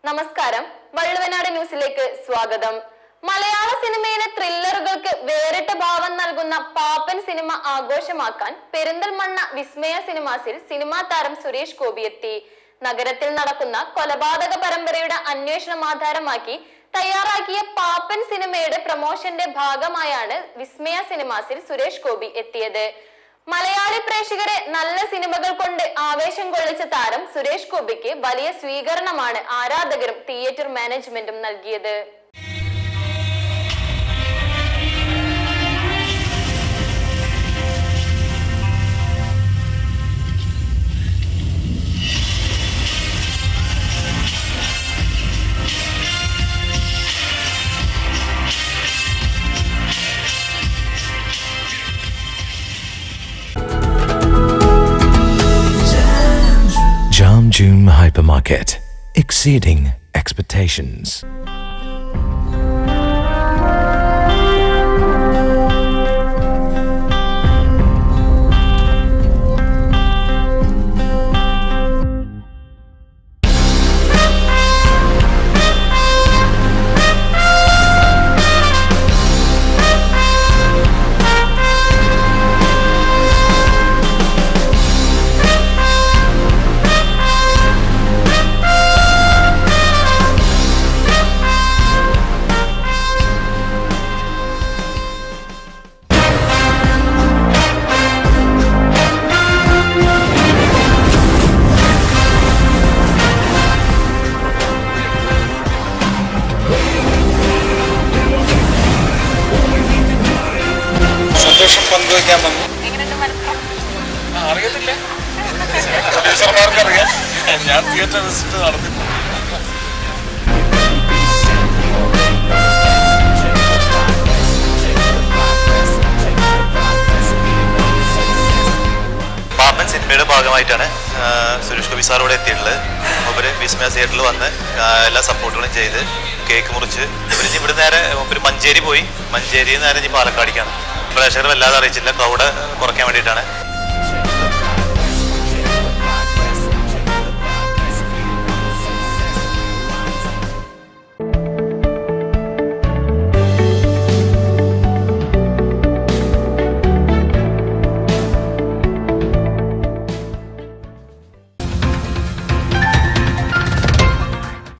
നമസ്കാരം വള്ളുവനാട് ന്യൂസിലേക്ക് സ്വാഗതം മലയാള സിനിമയിലെ ത്രില്ലറുകൾക്ക് വേറിട്ട ഭാവം നൽകുന്ന പാപ്പൻ സിനിമ ആഘോഷമാക്കാൻ പെരിന്തൽമണ്ണ വിസ്മയ സിനിമാസിൽ സിനിമാ താരം സുരേഷ് ഗോപി എത്തി നഗരത്തിൽ നടക്കുന്ന കൊലപാതക പരമ്പരയുടെ അന്വേഷണം ആധാരമാക്കി തയ്യാറാക്കിയ പാപ്പൻ സിനിമയുടെ പ്രമോഷന്റെ ഭാഗമായാണ് വിസ്മയ സിനിമാസിൽ സുരേഷ് ഗോപി എത്തിയത് മലയാളി പ്രേക്ഷകരെ നല്ല സിനിമകൾ കൊണ്ട് ആവേശം കൊള്ളിച്ച താരം സുരേഷ് ഗോപിക്ക് വലിയ സ്വീകരണമാണ് ആരാധകരും തിയേറ്റർ മാനേജ്മെന്റും നൽകിയത് Jam June Hypermarket, exceeding expectations. സന്തോഷം പങ്കുവയ്ക്കാൻ വന്നു ആ, അറിയത്തില്ല പ്രൊഡ്യൂസർമാർക്ക് അറിയാം ഞാൻ തിയേറ്റർ വിസിറ്റ് നടത്തിയിട്ടുണ്ട് പാപ്പൻ സിനിമയുടെ ഭാഗമായിട്ടാണ് ആ, സുരേഷ് ഗോപി സാർ ഇവിടെ എത്തിയിട്ടുള്ളത് മൂപ്പര് വിസ്മയ തിയേറ്ററിൽ വന്ന് ആ, എല്ലാ സപ്പോർട്ടുകളും ചെയ്ത് കേക്ക് മുറിച്ച് ഇവര് ഇവിടെ നേരെ മൂപ്പര് മഞ്ചേരി പോയി മഞ്ചേരി നേരെ ഇനി പാലക്കാടിക്കാണ് പ്രേക്ഷകർ വല്ലാതെ അറിയിച്ചില്ല ക്രൗഡ് കുറയ്ക്കാൻ വേണ്ടിയിട്ടാണ്